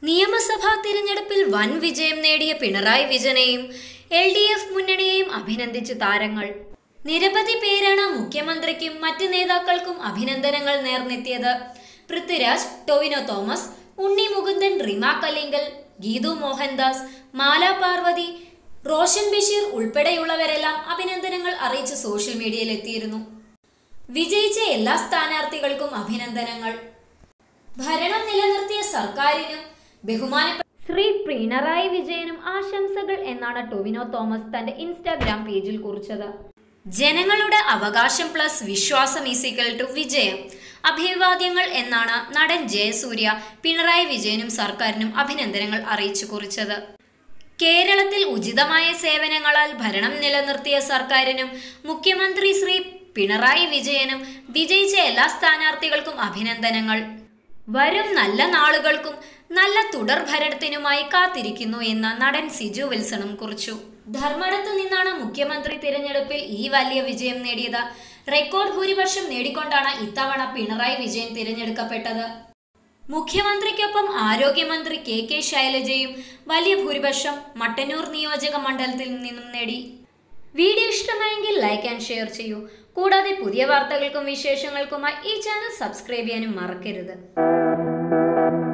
നിയമസഭാ തിരഞ്ഞെടുപ്പിൽ വൻ വിജയം നേടിയ പിണറായി വിജയനെയും എൽ ഡി എഫ് മുന്നണിയെയും അഭിനന്ദിച്ച് താരങ്ങൾ നിരവധി പേരാണ് മുഖ്യമന്ത്രിക്കും മറ്റ് നേതാക്കൾക്കും അഭിനന്ദനങ്ങൾ നേർന്നെത്തിയത് പൃഥ്വിരാജ് ടൊവിനോ തോമസ് ഉണ്ണി മുകുന്ദൻ റിമ കലിങ്കൽ ഗീതു മോഹൻദാസ് മാല പാർവതി റോഷൻ ബഷീർ ഉൾപ്പെടെയുള്ളവരെല്ലാം അഭിനന്ദനങ്ങൾ അറിയിച്ച് സോഷ്യൽ മീഡിയയിൽ എത്തിയിരുന്നു വിജയിച്ച എല്ലാ സ്ഥാനാർത്ഥികൾക്കും അഭിനന്ദനങ്ങൾ ഭരണം നിലനിർത്തിയ സർക്കാരിനും ബഹുമാനപ്പെട്ട ശ്രീ പിണറായി വിജയനും ആശംസകൾ എന്നാണ് ടൊവിനോ തോമസ് തന്റെ ഇൻസ്റ്റാഗ്രാം പേജിൽ കുറിച്ചത് ജനങ്ങളുടെ അവകാശം പ്ലസ് വിശ്വാസം ഈസിക്കൽ ടു വിജയം അഭിവാദ്യങ്ങൾ എന്നാണ് നടൻ ജയസൂര്യ പിണറായി വിജയനും സർക്കാരിനും അഭിനന്ദനങ്ങൾ അറിയിച്ചു കുറിച്ചത് കേരളത്തിൽ ഉചിതമായ സേവനങ്ങളാൽ ഭരണം നിലനിർത്തിയ സർക്കാരിനും മുഖ്യമന്ത്രി ശ്രീ പിണറായി വിജയനും വിജയിച്ച എല്ലാ സ്ഥാനാർത്ഥികൾക്കും അഭിനന്ദനങ്ങൾ വരും നല്ല നാളുകൾക്കും നല്ല തുടർ ഭരണത്തിനുമായി കാത്തിരിക്കുന്നു എന്ന നടൻ സിജു വിൽസണും കുറിച്ചു ധർമ്മടത്ത് നിന്നാണ് മുഖ്യമന്ത്രി തിരഞ്ഞെടുപ്പിൽ ഈ വലിയ വിജയം നേടിയത് റെക്കോർഡ് ഭൂരിപക്ഷം നേടിക്കൊണ്ടാണ് ഇത്തവണ പിണറായി വിജയൻ തിരഞ്ഞെടുക്കപ്പെട്ടത് മുഖ്യമന്ത്രിക്കൊപ്പം ആരോഗ്യമന്ത്രി കെ കെ ശൈലജയും വലിയ ഭൂരിപക്ഷം മട്ടന്നൂർ നിയോജക മണ്ഡലത്തിൽ നിന്നും നേടി വീഡിയോ ഇഷ്ടമായെങ്കിൽ ലൈക്ക് ആൻഡ് ഷെയർ ചെയ്യൂ കൂടാതെ പുതിയ വാർത്തകൾക്കും വിശേഷങ്ങൾക്കുമായി ഈ ചാനൽ സബ്സ്ക്രൈബ് ചെയ്യാനും മറക്കരുത്